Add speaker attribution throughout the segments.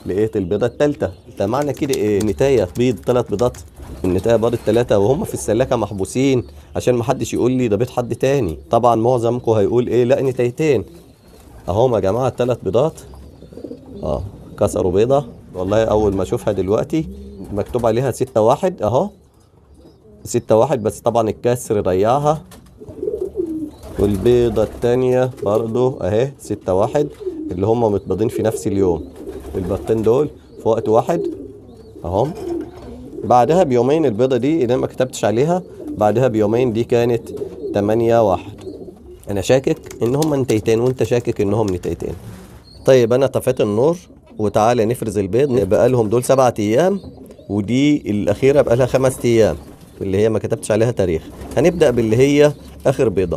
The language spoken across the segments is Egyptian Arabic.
Speaker 1: لقيت البيضه الثالثه ده معنى كده ايه النتايه بيض ثلاث بيضات النتايه بيض الثلاثه وهم في السلاكه محبوسين عشان ما حدش يقول لي ده بيض حد تاني طبعا معظمكم هيقول ايه لا نتايتين اهم يا جماعه الثلاث بيضات اه كسروا بيضه والله اول ما اشوفها دلوقتي مكتوب عليها ستة واحد اهو ستة واحد بس طبعا الكسر ريعها والبيضة التانية برضو اهي ستة واحد اللي هم متبيضين في نفس اليوم البيضتين دول في وقت واحد اهم بعدها بيومين البيضة دي اللي انا ما كتبتش عليها بعدها بيومين دي كانت تمانية واحد انا شاكك ان هم نتايتين وانت شاكك انهم نتايتين طيب انا طفيت النور وتعالى نفرز البيض بقى لهم دول سبعة ايام ودي الاخيره بقى لها خمس ايام اللي هي ما كتبتش عليها تاريخ هنبدا باللي هي اخر بيضه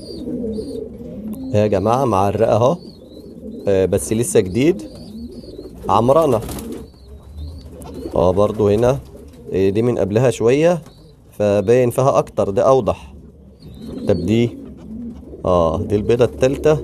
Speaker 1: يا جماعه معرقه اهو آه، بس لسه جديد عمرانه اه برضو هنا آه، دي من قبلها شويه فباين فيها اكتر ده اوضح طب دي اه دي البيضه التالتة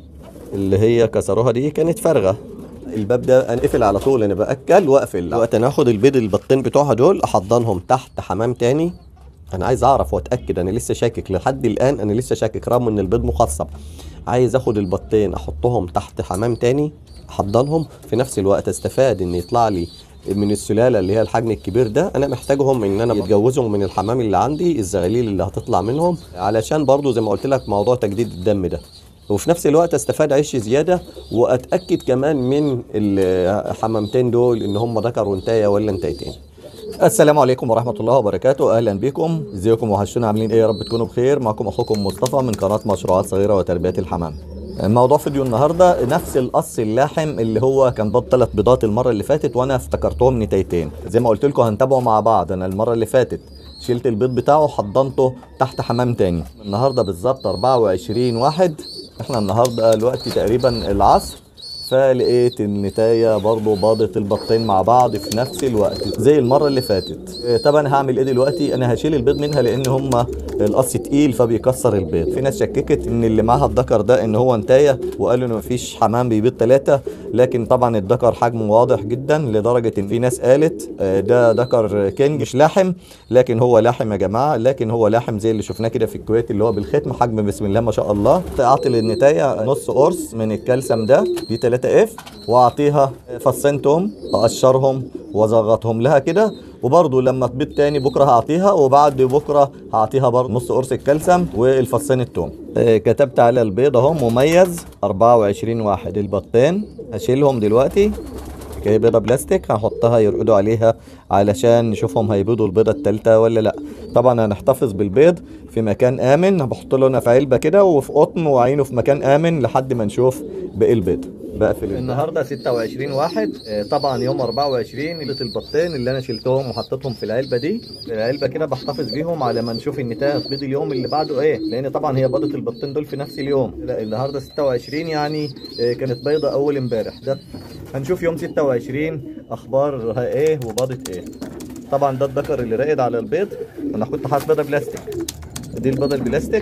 Speaker 1: اللي هي كسروها دي كانت فارغه الباب ده انقفل على طول انا باكل واقفل وقت انا اخد البيض البطين بتوعها دول احضنهم تحت حمام تاني انا عايز اعرف واتاكد انا لسه شاكك لحد الان انا لسه شاكك رغم ان البيض مخصب عايز اخد البطين احطهم تحت حمام تاني احضنهم في نفس الوقت استفاد ان يطلع لي من السلاله اللي هي الحجم الكبير ده انا محتاجهم ان انا اتجوزهم من الحمام اللي عندي الزغاليل اللي هتطلع منهم علشان برضو زي ما قلت لك موضوع تجديد الدم ده وفي نفس الوقت استفاد عيش زياده واتاكد كمان من الحمامتين دول ان هم ذكر وانتايه ولا انتايتين السلام عليكم ورحمة الله وبركاته أهلا بكم ازيكم وحشونا عاملين ايه يا رب تكونوا بخير معكم أخوكم مصطفى من قناة مشروعات صغيرة وتربية الحمام موضوع فيديو النهارده نفس القص اللاحم اللي هو كان بيض ثلاث بيضات المره اللي فاتت وانا افتكرتهم نتايتين زي ما قلت لكم هنتابعه مع بعض انا المره اللي فاتت شلت البيض بتاعه حضنته تحت حمام تاني النهارده بالظبط 24 واحد احنا النهارده الوقت تقريبا العصر فلقيت النتاية برضو باضت البطين مع بعض في نفس الوقت زي المرة اللي فاتت إيه، طب انا هعمل ايه دلوقتي انا هشيل البيض منها لان هما القص تقيل فبيكسر البيض في ناس شككت ان اللي معاها الذكر ده ان هو نتاية وقالوا ان مفيش حمام بيبيض ثلاثة لكن طبعا الذكر حجمه واضح جدا لدرجة ان في ناس قالت آه، ده ذكر كينج مش لاحم لكن هو لاحم يا جماعة لكن هو لاحم زي اللي شفناه كده في الكويت اللي هو بالختم حجم بسم الله ما شاء الله اعطي للنتاية نص قرص من الكالسيوم ده دي 3 اف واعطيها فصين توم اقشرهم وازغطهم لها كده وبرضه لما تبيض تاني بكره هعطيها وبعد بكره هعطيها برضه نص قرص الكالسيوم والفصين التوم آه، كتبت على البيض اهو مميز 24 واحد البطين هشيلهم دلوقتي كده بيضة بلاستيك هنحطها يرقدوا عليها علشان نشوفهم هيبيضوا البيضة التالتة ولا لا طبعا هنحتفظ بالبيض في مكان آمن بحط له انا في علبة كده وفي قطن وعينه في مكان آمن لحد ما نشوف باقي البيض بقفل النهارده 26 واحد آه، طبعا يوم 24 بيض البطين اللي انا شلتهم وحطيتهم في العلبه دي العلبه كده بحتفظ بيهم على ما نشوف النتايه هتبيض اليوم اللي بعده ايه لان طبعا هي بيضه البطين دول في نفس اليوم لا النهارده 26 يعني آه، كانت بيضه اول امبارح ده هنشوف يوم 26 اخبارها ايه وباضت ايه طبعا ده الذكر اللي راقد على البيض انا كنت حاطط بيضه بلاستيك دي البيضه البلاستيك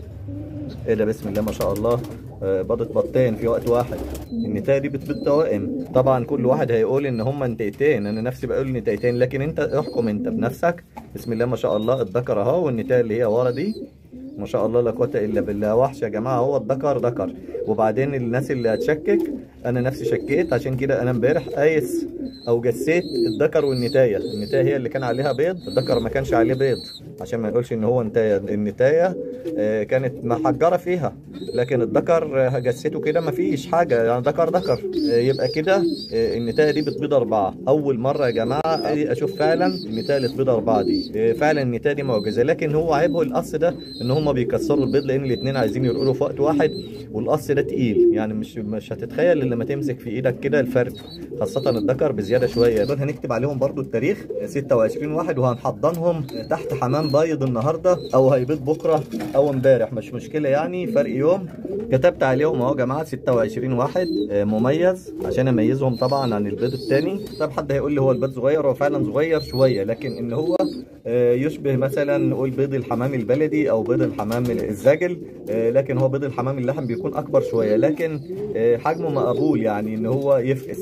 Speaker 1: ايه ده بسم الله ما شاء الله آه، بيضة بطين في وقت واحد النتاية دي بتبيض توائم طبعا كل واحد هيقول ان هما نتايتين انا نفسي بقول نتايتين لكن انت احكم انت بنفسك بسم الله ما شاء الله الذكر اهو والنتاية اللي هي ورا دي ما شاء الله لا قوه الا بالله وحش يا جماعه هو الذكر ذكر وبعدين الناس اللي هتشكك انا نفسي شكيت عشان كده انا امبارح قايس او جسيت الذكر والنتايه النتايه هي اللي كان عليها بيض الذكر ما كانش عليه بيض عشان ما نقولش ان هو نتايه النتايه آه، كانت محجره فيها لكن الذكر آه، جسيته كده ما فيش حاجه يعني ذكر ذكر آه، يبقى كده آه، النتايه دي بتبيض اربعه اول مره يا جماعه أجي اشوف فعلا النتايه اللي بتبيض اربعه دي آه، فعلا النتايه دي معجزه لكن هو عيبه القص ده ان هم بيكسروا البيض لان الاثنين عايزين يرقلوا في وقت واحد والقص ده تقيل يعني مش مش هتتخيل الا لما تمسك في ايدك كده الفرق خاصه الذكر بزياده شويه دول هنكتب عليهم برضو التاريخ 26 واحد وهنحضنهم تحت حمام بيض النهارده او هيبيض بكره او امبارح مش مشكله يعني فرق يوم كتبت عليهم اهو يا جماعه 26 واحد آه، مميز عشان اميزهم طبعا عن البيض التاني طب حد هيقول لي هو البيض صغير هو فعلا صغير شويه لكن ان هو آه، يشبه مثلا نقول بيض الحمام البلدي او بيض الحمام الزاجل آه، لكن هو بيض الحمام اللحم بيكون اكبر شويه لكن آه، حجمه مقبول يعني ان هو يفقس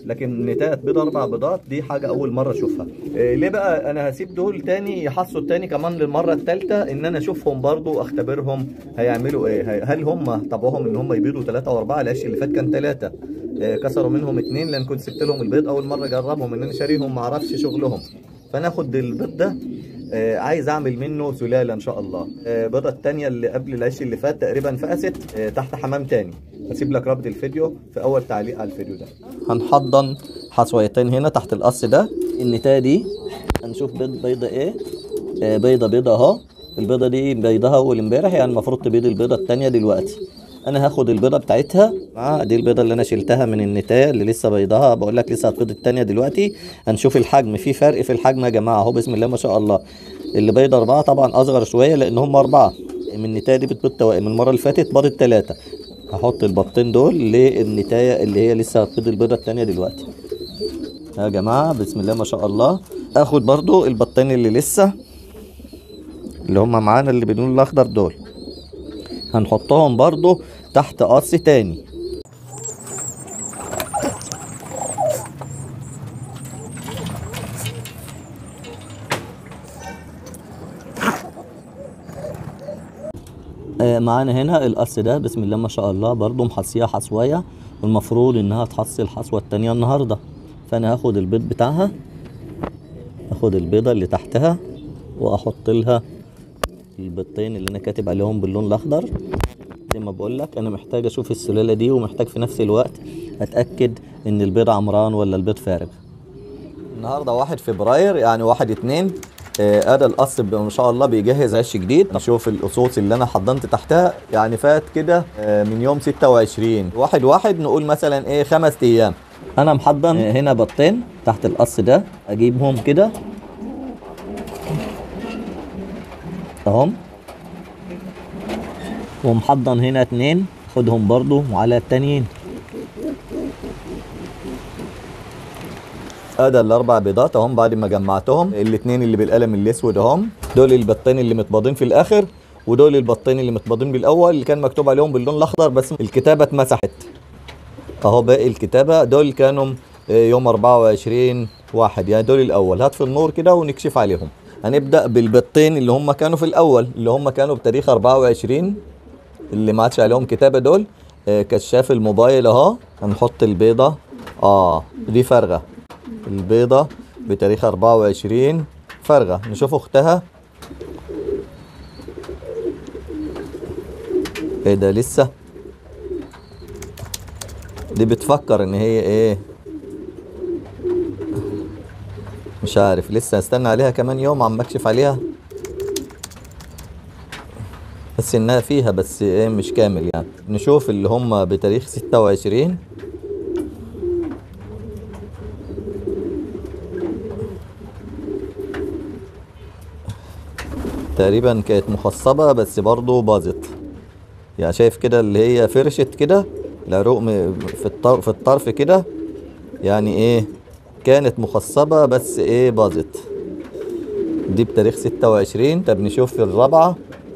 Speaker 1: لكن نتايه بيض اربع بيضات دي حاجه اول مره اشوفها إيه ليه بقى انا هسيب دول تاني يحصوا التاني كمان للمره الثالثه ان انا اشوفهم برضو اختبرهم هيعملوا ايه هي- هل هم طبعهم ان هم يبيضوا ثلاثه واربعه العش اللي فات كان ثلاثه إيه كسروا منهم اثنين لان كنت سبت لهم البيض اول مره اجربهم ان انا شاريهم ما اعرفش شغلهم فناخد البيض ده آه، عايز اعمل منه سلاله ان شاء الله آه، البيضه الثانيه اللي قبل العش اللي فات تقريبا فقست آه، تحت حمام تاني هسيب لك رابط الفيديو في اول تعليق على الفيديو ده هنحضن حصويتين هنا تحت القص ده النتايه دي هنشوف بيض بيضه ايه آه، بيضه بيضه اهو البيضه دي بيضها اول امبارح يعني المفروض تبيض البيضه الثانيه دلوقتي انا هاخد البيضه بتاعتها اه دي البيضه اللي انا شلتها من النتايه اللي لسه بيضها بقول لك لسه هتبيض الثانيه دلوقتي هنشوف الحجم في فرق في الحجم يا جماعه اهو بسم الله ما شاء الله اللي بيض اربعه طبعا اصغر شويه لان هم اربعه من النتايه دي بتبيض توائم المره اللي فاتت بيضت ثلاثه هحط البطين دول للنتايه اللي هي لسه هتبيض البيضه الثانيه دلوقتي يا جماعه بسم الله ما شاء الله اخد برضو البطين اللي لسه اللي هم معانا اللي باللون الاخضر دول هنحطهم برضو تحت قص تاني آه، معانا هنا القص ده بسم الله ما شاء الله برضو محصيها حصوايه والمفروض انها تحصي الحصوه التانية النهارده فانا هاخد البيض بتاعها اخد البيضه اللي تحتها واحط لها البيضتين اللي انا كاتب عليهم باللون الاخضر زي ما بقول لك انا محتاج اشوف السلاله دي ومحتاج في نفس الوقت اتاكد ان البيض عمران ولا البيض فارغ النهارده واحد فبراير يعني واحد اتنين آه، ادى القص ب- ما شاء الله بيجهز عش جديد نشوف القصوص اللي انا حضنت تحتها يعني فات كده آه، من يوم 26 واحد واحد نقول مثلا ايه خمس ايام انا محضن آه، هنا بطين تحت القص ده اجيبهم كده اهم ومحضن هنا اتنين خدهم برضو وعلى التانيين ادي الاربع بيضات اهم بعد ما جمعتهم الاثنين اللي بالقلم الاسود اهم دول البطين اللي متباضين في الاخر ودول البطين اللي متباضين بالاول اللي كان مكتوب عليهم باللون الاخضر بس الكتابه اتمسحت اهو باقي الكتابه دول كانوا آه، يوم 24 واحد يعني دول الاول هات في النور كده ونكشف عليهم هنبدا بالبطين اللي هم كانوا في الاول اللي هم كانوا بتاريخ 24 اللي ما عادش عليهم كتابه دول آه، كشاف الموبايل اهو هنحط البيضه اه دي فارغه البيضة بتاريخ 24 فارغة نشوف اختها ايه ده لسه دي بتفكر ان هي ايه مش عارف لسه هستنى عليها كمان يوم عم اكشف عليها بس انها فيها بس ايه مش كامل يعني نشوف اللي هم بتاريخ 26 تقريبا كانت مخصبة بس برضو باظت يعني شايف كده اللي هي فرشت كده العروق م- في الطرف في الطرف كده يعني ايه كانت مخصبة بس ايه باظت دي بتاريخ ستة وعشرين طب نشوف الرابعة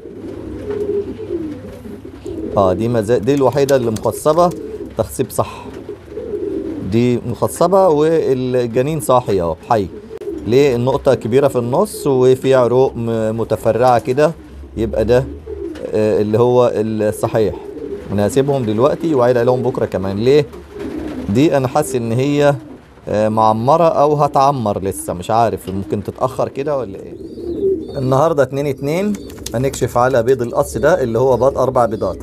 Speaker 1: اه دي مزا... دي الوحيدة اللي مخصبة تخصيب صح دي مخصبة والجنين صاحي اهو حي ليه النقطة كبيرة في النص وفي عروق م- متفرعة كده يبقى ده آه، اللي هو الصحيح انا هسيبهم دلوقتي واعيد عليهم بكرة كمان ليه دي انا حاسس ان هي آه، معمرة او هتعمر لسه مش عارف ممكن تتأخر كده ولا ايه النهاردة اتنين اتنين هنكشف على بيض القص ده اللي هو بيض اربع بيضات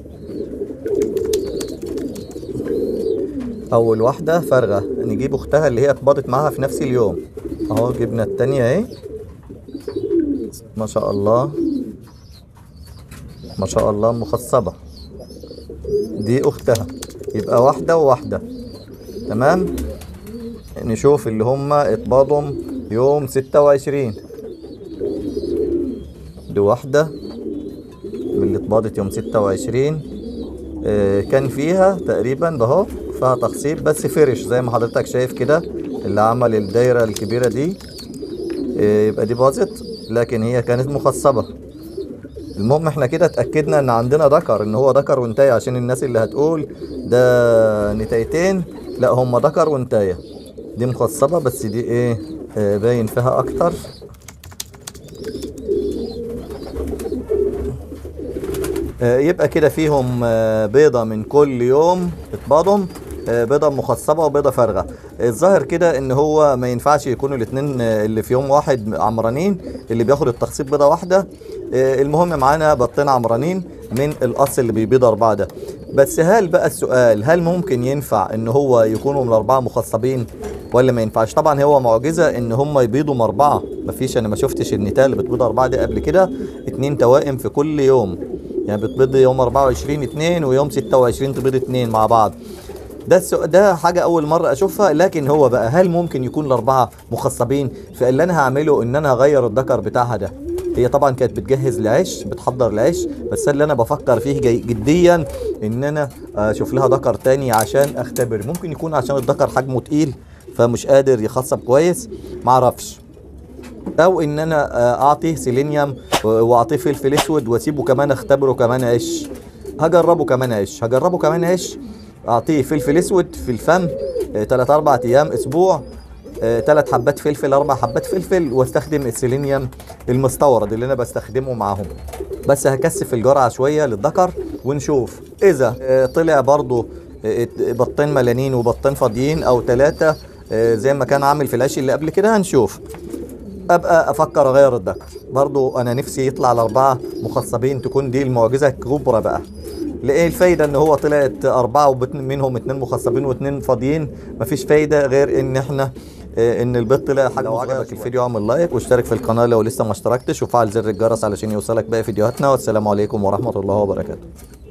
Speaker 1: اول واحدة فارغة نجيب اختها اللي هي اتباضت معاها في نفس اليوم اهو جبنا التانية اهي ما شاء الله ما شاء الله مخصبة دي اختها يبقى واحدة وواحدة تمام نشوف اللي هما اتباضهم يوم ستة وعشرين دي واحدة من اللي اتباضت يوم ستة وعشرين آه، كان فيها تقريبا ده اهو فيها تخصيب بس فرش زي ما حضرتك شايف كده اللي عمل الدايرة الكبيرة دي آه، يبقى دي باظت لكن هي كانت مخصبة المهم احنا كده اتأكدنا ان عندنا ذكر ان هو ذكر وانتهي عشان الناس اللي هتقول ده نتايتين لا هم ذكر وانتايه دي مخصبة بس دي ايه آه باين فيها اكتر آه، يبقى كده فيهم آه، بيضة من كل يوم اتباضهم آه، بيضة مخصبة وبيضة فارغة الظاهر كده ان هو ما ينفعش يكونوا الاتنين آه، اللي في يوم واحد عمرانين اللي بياخد التخصيب بيضة واحدة آه، المهم معانا بطين عمرانين من القص اللي بيبيض اربعة ده بس هل بقى السؤال هل ممكن ينفع ان هو يكونوا من الاربعة مخصبين ولا ما ينفعش طبعا هو معجزة ان هم يبيضوا من اربعة مفيش انا ما شفتش النتاية اللي بتبيض اربعة دي قبل كده اتنين توائم في كل يوم يعني بتبيض يوم 24 اتنين ويوم 26 تبيض اتنين مع بعض ده السؤ... ده حاجة أول مرة أشوفها لكن هو بقى هل ممكن يكون الأربعة مخصبين فاللي أنا هعمله إن أنا هغير الذكر بتاعها ده هي طبعا كانت بتجهز العيش بتحضر العيش بس اللي أنا بفكر فيه جي... جديا إن أنا أشوف لها ذكر تاني عشان أختبر ممكن يكون عشان الذكر حجمه تقيل فمش قادر يخصب كويس معرفش او ان انا آه، اعطيه سيلينيوم و- واعطيه فلفل اسود واسيبه كمان اختبره كمان عيش هجربه كمان عيش هجربه كمان عيش اعطيه فلفل اسود في الفم 3 4 ايام اسبوع ثلاث حبات فلفل اربع حبات فلفل واستخدم السيلينيوم المستورد اللي انا بستخدمه معاهم بس هكثف الجرعه شويه للذكر ونشوف اذا آه، طلع برضو آه، بطين ملانين وبطين فاضيين او ثلاثه زي ما كان عامل في العيش اللي قبل كده هنشوف ابقى افكر اغير الذكر برضو انا نفسي يطلع الاربعه مخصبين تكون دي المعجزه الكبرى بقى لايه الفايده ان هو طلعت اربعه ومنهم اتنين مخصبين واتنين فاضيين مفيش فايده غير ان احنا آه، ان البيض طلع حاجه لو عجبك الفيديو اعمل لايك واشترك في القناه لو لسه ما اشتركتش وفعل زر الجرس علشان يوصلك باقي فيديوهاتنا والسلام عليكم ورحمه الله وبركاته